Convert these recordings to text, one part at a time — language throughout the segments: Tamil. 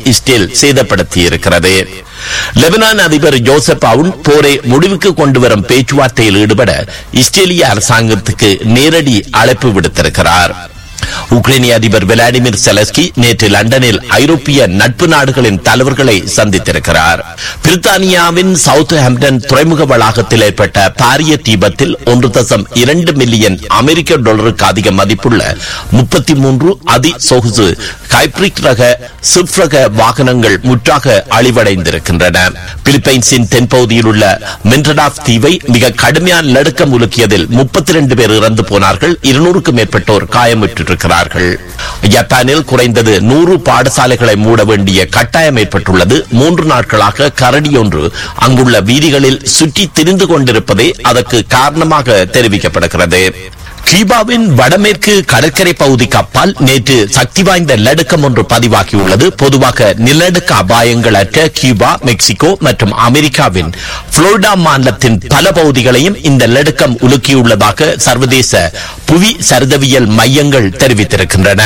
இஸ்ரேல் சேதப்படுத்தியிருக்கிறது லெபனான் அதிபர் ஜோசப் அவுன் போரை முடிவுக்கு கொண்டு வரும் பேச்சுவார்த்தையில் ஈடுபட இஸ்ரேலிய அரசாங்கத்துக்கு நேரடி அழைப்பு விடுத்திருக்கிறார் உக்ரைனிய அதிபர் விளாடிமிர் செலஸ்கி நேற்று லண்டனில் ஐரோப்பிய நட்பு நாடுகளின் தலைவர்களை சந்தித்திருக்கிறார் பிரித்தானியாவின் சவுத் ஹாம்டன் துறைமுக வளாகத்தில் ஏற்பட்ட பாரிய தீபத்தில் ஒன்று தசம் இரண்டு மில்லியன் அமெரிக்க டாலருக்கு அதிக மதிப்புள்ள முப்பத்தி மூன்று அதி சொகுசு கைப்ரிக் ரக ஸ்விஃப்ட் ரக வாகனங்கள் முற்றாக அழிவடைந்திருக்கின்றன பிலிப்பைன்ஸின் தென்பகுதியில் உள்ள மென்டடாஃப் தீவை மிக கடுமையான நடுக்கம் உலுக்கியதில் முப்பத்தி இரண்டு பேர் இறந்து போனார்கள் இருநூறுக்கும் மேற்பட்டோர் காயமுற்றிருக்கிறார்கள் ஜப்பானில் குறைந்தது நூறு பாடசாலைகளை மூட வேண்டிய கட்டாயம் ஏற்பட்டுள்ளது மூன்று நாட்களாக கரடி ஒன்று அங்குள்ள வீதிகளில் சுற்றி திரிந்து கொண்டிருப்பதே அதற்கு காரணமாக தெரிவிக்கப்படுகிறது கியூபாவின் வடமேற்கு கடற்கரை பகுதிக்கு அப்பால் நேற்று சக்தி வாய்ந்த நிலநடுக்கம் ஒன்று பதிவாகியுள்ளது பொதுவாக நிலநடுக்க அபாயங்கள் அற்ற கியூபா மெக்சிகோ மற்றும் அமெரிக்காவின் புளோரிடா மாநிலத்தின் பல பகுதிகளையும் இந்த நிலநடுக்கம் உலுக்கியுள்ளதாக சர்வதேச புவி சரிதவியல் மையங்கள் தெரிவித்திருக்கின்றன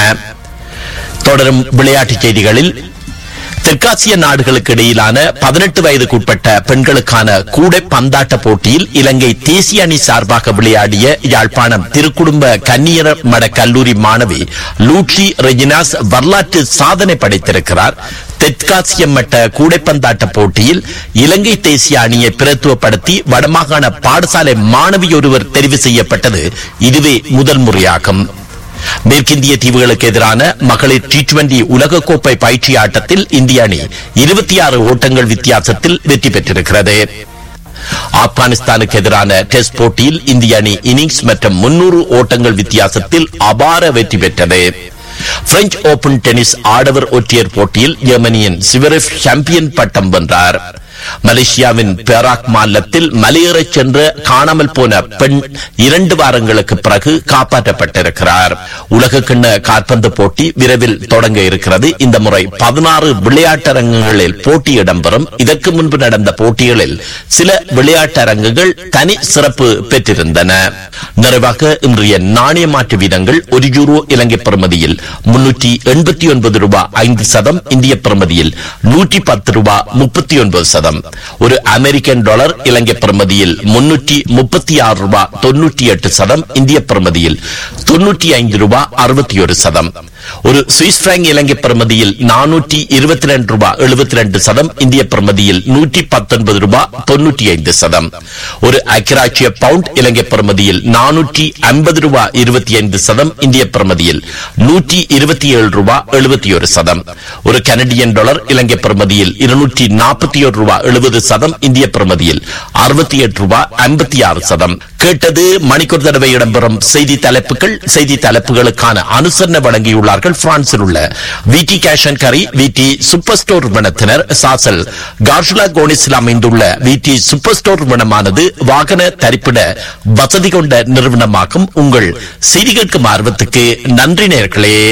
தொடரும் விளையாட்டுச் செய்திகளில் தெற்காசிய நாடுகளுக்கு இடையிலான பதினெட்டு வயதுக்குட்பட்ட பெண்களுக்கான கூடை பந்தாட்ட போட்டியில் இலங்கை தேசிய அணி சார்பாக விளையாடிய யாழ்ப்பாணம் திருக்குடும்ப கன்னியர் மட கல்லூரி மாணவி லூட்சி ரெஜினாஸ் வரலாற்று சாதனை படைத்திருக்கிறார் தெற்காசிய மட்ட கூடைப்பந்தாட்ட போட்டியில் இலங்கை தேசிய அணியை பிரத்துவப்படுத்தி வடமாகாண பாடசாலை மாணவி ஒருவர் தெரிவு செய்யப்பட்டது இதுவே முதல் முறையாகும் மேற்கிந்திய தீவுகளுக்கு எதிரான மகளிர் டி டுவெண்டி உலகக்கோப்பை பயிற்சி ஆட்டத்தில் இந்திய அணி இருபத்தி ஆறு ஓட்டங்கள் வித்தியாசத்தில் வெற்றி பெற்றிருக்கிறது ஆப்கானிஸ்தானுக்கு எதிரான டெஸ்ட் போட்டியில் இந்திய அணி இன்னிங்ஸ் மற்றும் முன்னூறு ஓட்டங்கள் வித்தியாசத்தில் அபார வெற்றி பெற்றது பிரெஞ்சு ஓபன் டென்னிஸ் ஆடவர் ஒற்றையர் போட்டியில் ஜெர்மனியின் சிவரெஃப் சாம்பியன் பட்டம் வென்றார் மலேசியாவின் பேராக் மாநிலத்தில் மலையேறச் சென்ற காணாமல் போன பெண் இரண்டு வாரங்களுக்கு பிறகு காப்பாற்றப்பட்டிருக்கிறார் உலக கிண்ண காற்பந்து போட்டி விரைவில் தொடங்க இருக்கிறது இந்த முறை பதினாறு விளையாட்டரங்குகளில் போட்டி இடம்பெறும் இதற்கு முன்பு நடந்த போட்டிகளில் சில விளையாட்டரங்குகள் தனி சிறப்பு பெற்றிருந்தன நிறைவாக இன்றைய நாணய மாற்று வீதங்கள் ஒரு யூரோ இலங்கை பிரமதியில் முன்னூற்றி எண்பத்தி ஒன்பது ரூபாய் ஐந்து சதம் இந்திய பிரமதியில் நூற்றி பத்து ரூபாய் முப்பத்தி ஒன்பது சதம் ஒரு அமெரிக்கன் டாலர் இலங்கை பிரமதியில் முன்னூற்றி முப்பத்தி ஆறு ரூபாய் தொன்னூற்றி எட்டு சதம் இந்திய பிரமதியில் தொன்னூற்றி ஐந்து ரூபாய் அறுபத்தி ஒரு சதம் ஒரு சுவிஸ் பிராங்க் இலங்கை பிரமதியில் நானூற்றி இருபத்தி ரெண்டு ரூபாய் எழுபத்தி ரெண்டு சதம் இந்திய பிரமதியில் நூற்றி பத்தொன்பது ரூபாய் தொன்னூற்றி ஐந்து சதம் ஒரு அக்கிராட்சிய பவுண்ட் இலங்கை பிரமதியில் நானூற்றி ஐம்பது ரூபாய் இருபத்தி ஐந்து சதம் இந்திய பிரமதியில் நூற்றி இருபத்தி ஏழு ரூபாய் எழுபத்தி ஒரு சதம் ஒரு கனடியன் டாலர் இலங்கை பிரமதியில் இருநூற்றி நாற்பத்தி ஒரு ரூபாய் எழுபது சதம் இந்திய பிரமதியில் அறுபத்தி எட்டு ரூபாய் ஐம்பத்தி ஆறு சதம் கேட்டது மணிக்கூர் தடவை இடம்பெறும் செய்தி தலைப்புகள் செய்தி தலைப்புகளுக்கான அனுசரணை வழங்கியுள்ளார்கள் பிரான்சில் உள்ள விடி கேஷன் கரி விடி சூப்பர் ஸ்டோர் நிறுவனத்தினர் சாசல் கார்ஷுலா கோனிஸில் அமைந்துள்ள விடி சூப்பர் ஸ்டோர் நிறுவனமானது வாகன தரிப்பிட வசதி கொண்ட நிறுவனமாகும் உங்கள் செய்தி கேட்கும் ஆர்வத்துக்கு நன்றி நேர்களே